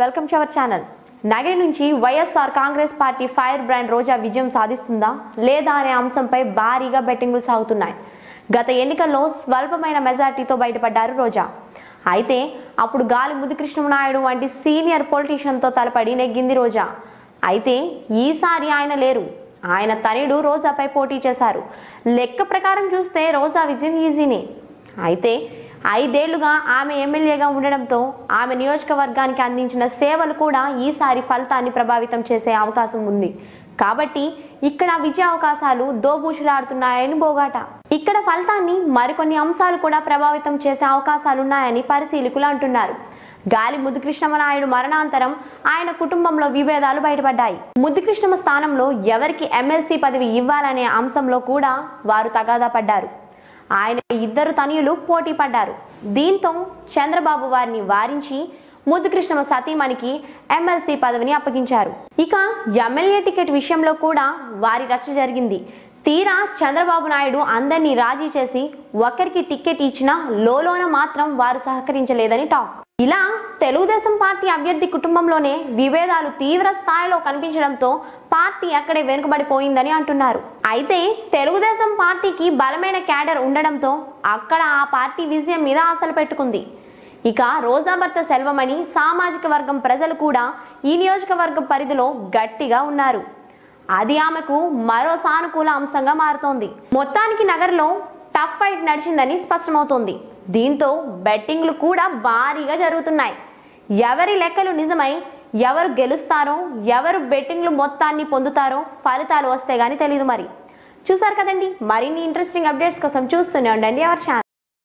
welcome to our channel Nagari నుంచి YSR Congress party fire brand Roja విజయం సాధిస్తుందా లేదా అనే అంశంపై భారీగా బెట్టింగులు సాగుతున్నాయి గత ఎన్నికల్లో స్వల్పమైన మెజార్టీతో బయటపడ్డారు రోజా అయితే అప్పుడు గాలి ముదికృష్ణనాయుడు వంటి సీనియర్ పొలిటీషియన్తో తలపడి నెగ్గింది రోజా అయితే ఈసారి ఆయన లేరు ఆయన తనయుడు రోజాపై పోటీ చేశారు లెక్క ప్రకారం చూస్తే రోజా విజయం ఈజీనే అయితే ఐదేళ్లుగా ఆమె ఎమ్మెల్యేగా ఉండడంతో ఆమె నియోజకవర్గానికి అందించిన సేవలు కూడా ఈసారి ఫలితాన్ని ప్రభావితం చేసే అవకాశం ఉంది కాబట్టి ఇక్కడ విజయ అవకాశాలు దోబూచులాడుతున్నాయని బోగాట ఇక్కడ ఫలితాన్ని మరికొన్ని అంశాలు కూడా ప్రభావితం చేసే అవకాశాలున్నాయని పరిశీలకులు అంటున్నారు గాలి ముద్దుకృష్ణమనాయుడు మరణాంతరం ఆయన కుటుంబంలో విభేదాలు బయటపడ్డాయి ముద్దుకృష్ణమ స్థానంలో ఎవరికి ఎమ్మెల్సీ పదవి ఇవ్వాలనే అంశంలో కూడా వారు తగాదా పడ్డారు ఆయన ఇద్దరు తనయులు పోటీ పడ్డారు దీంతో చంద్రబాబు వారిని వారించి ముద్దుకృష్ణమ సతీమణికి ఎమ్మెల్సీ పదవిని అప్పగించారు ఇక ఎమ్మెల్యే టికెట్ విషయంలో కూడా వారి రచ్చ జరిగింది తీరా చంద్రబాబు నాయుడు అందరినీ రాజీ చేసి ఒకరికి టికెట్ ఇచ్చినా లోలోన మాత్రం వారు సహకరించలేదని టాక్ ఇలా తెలుగుదేశం పార్టీ అభ్యర్థి కుటుంబంలోనే విభేదాలు తీవ్ర స్థాయిలో కనిపించడంతో పార్టీ అక్కడే వెనుకబడిపోయిందని అంటున్నారు అయితే తెలుగుదేశం పార్టీకి బలమైన క్యాడర్ ఉండడంతో అక్కడ ఆ పార్టీ విజయం మీద ఆశలు పెట్టుకుంది ఇక రోజా భర్త సెల్వమణి సామాజిక వర్గం ప్రజలు కూడా ఈ నియోజకవర్గం పరిధిలో గట్టిగా ఉన్నారు అది ఆమెకు మరో సానుకూల అంశంగా మారుతోంది మొత్తానికి నగరంలో టఫ్ ఫైట్ నడిచిందని స్పష్టమవుతోంది దీంతో బెట్టింగ్లు కూడా భారీగా జరుగుతున్నాయి ఎవరి లెక్కలు నిజమై ఎవరు గెలుస్తారో ఎవరు బెట్టింగ్లు మొత్తాన్ని పొందుతారో ఫలితాలు వస్తే గానీ తెలియదు మరి చూసారు కదండి మరిన్ని ఇంట్రెస్టింగ్ అప్డేట్స్ కోసం చూస్తూనే ఉండండి అవర్ ఛానల్